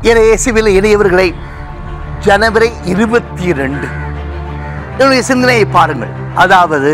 இயேசுவில் இணையவர்களை ஜனவரி இருபத்தி ரெண்டு என்னுடைய சிந்தனையை பாருங்கள் அதாவது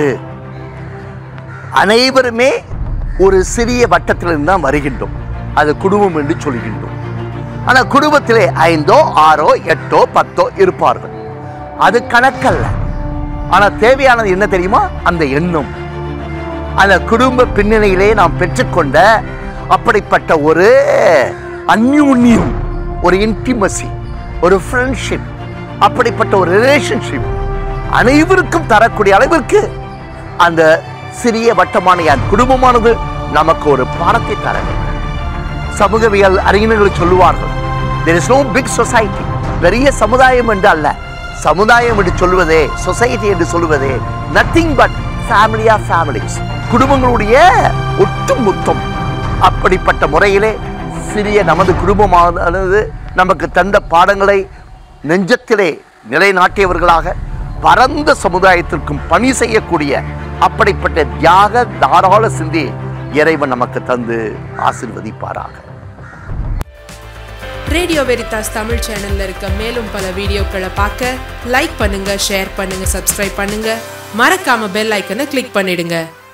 அனைவருமே ஒரு சிறிய வட்டத்திலிருந்து தான் வருகின்றோம் அது குடும்பம் என்று சொல்கின்றோம் ஆனால் குடும்பத்திலே ஐந்தோ ஆறோ எட்டோ பத்தோ இருப்பார்கள் அது கணக்கல்ல ஆனால் தேவையானது என்ன தெரியுமா அந்த எண்ணம் அந்த குடும்ப பின்னணியிலே நாம் பெற்றுக்கொண்ட அப்படிப்பட்ட ஒரு அந்யூன்யம் ஒரு இன்டிமசி ஒரு ஃப்ரெண்ட்ஷிப் அப்படிப்பட்ட ஒரு ரிலேஷன்ஷிப் அனைவருக்கும் தரக்கூடிய அளவிற்கு அந்த சிறிய வட்டமான என் குடும்பமானது நமக்கு ஒரு பாடத்தை தர வேண்டும் சமூகவியல் அறிஞர்கள் சொல்லுவார்கள் there is no big society பெரிய சமுதாயம் என்று அல்ல சமுதாயம் என்று சொல்வதே சொசைட்டி என்று சொல்வதே நத்திங் பட் ஃபேமிலியா ஃபேமிலிஸ் குடும்பங்களுடைய ஒட்டுமொத்தம் அப்படிப்பட்ட முறையிலே சிறிய நமது குடும்பமானது நமக்கு தந்த பாடங்களை நெஞ்சத்திலே நிலைநாட்டியவர்களாக பரந்த சமுதாயத்திற்கும் பணி செய்யக்கூடிய அப்படிப்பட்ட தியாக தாராள சிந்தி இறைவன் நமக்கு தந்து ஆசிர்வதிப்பாராக ரேடியோ வெரிதாஸ் தமிழ் சேனல்ல இருக்க மேலும் பல வீடியோக்களை பார்க்க லைக் பண்ணுங்க ஷேர் பண்ணுங்க சப்ஸ்கிரைப் பண்ணுங்க மறக்காம பெல் ஐக்கனை கிளிக் பண்ணிடுங்க